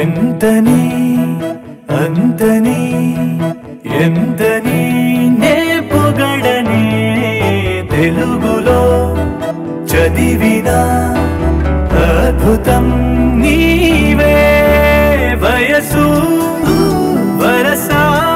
ఎంతని అంతని ఎంతని నే పొగడనే తెలుగులో చదివిన అద్భుతం నీవే వయసు వరస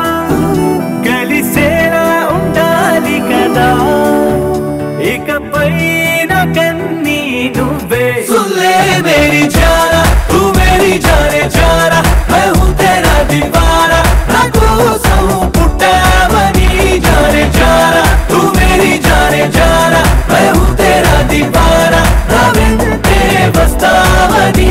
కలిసేలా ఉండాలి కదా ఇకపై కన్నీ నువ్వే सुन ले मेरी जाना तू मेरी जाने जाना मैं हूँ तेरा दीवाना ना కోసం పుట్టావని जाने जाना तू मेरी जाने जाना मैं हूँ तेरा दीवाना నా వెంటే వస్తావని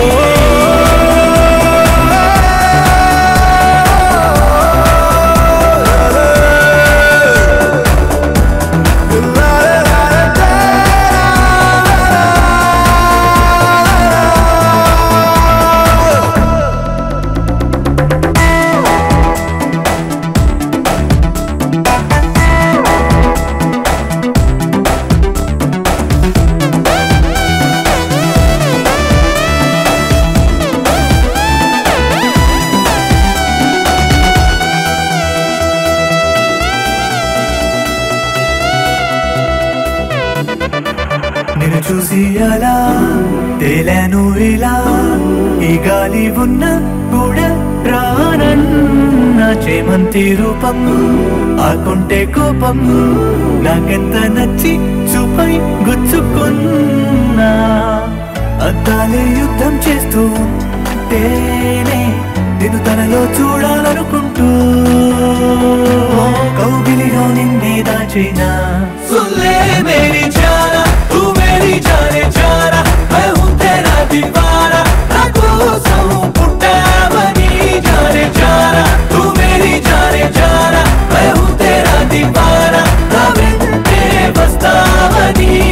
నిన్ను చూసి అలా తేలాను ఇలా ఈ గాలి ఉన్న కూడా ప్రాణన్న చేమంతి రూపం ఆకుంటే కోపం నాకెంత నచ్చి చూపై గుచ్చుకున్నా అద్దాలే యుద్ధం చేస్తూ ఉంటేనే నేను తనలో చూడాలనుకుంటూ కౌగిలిలో నిన్నే దాచైనా सुन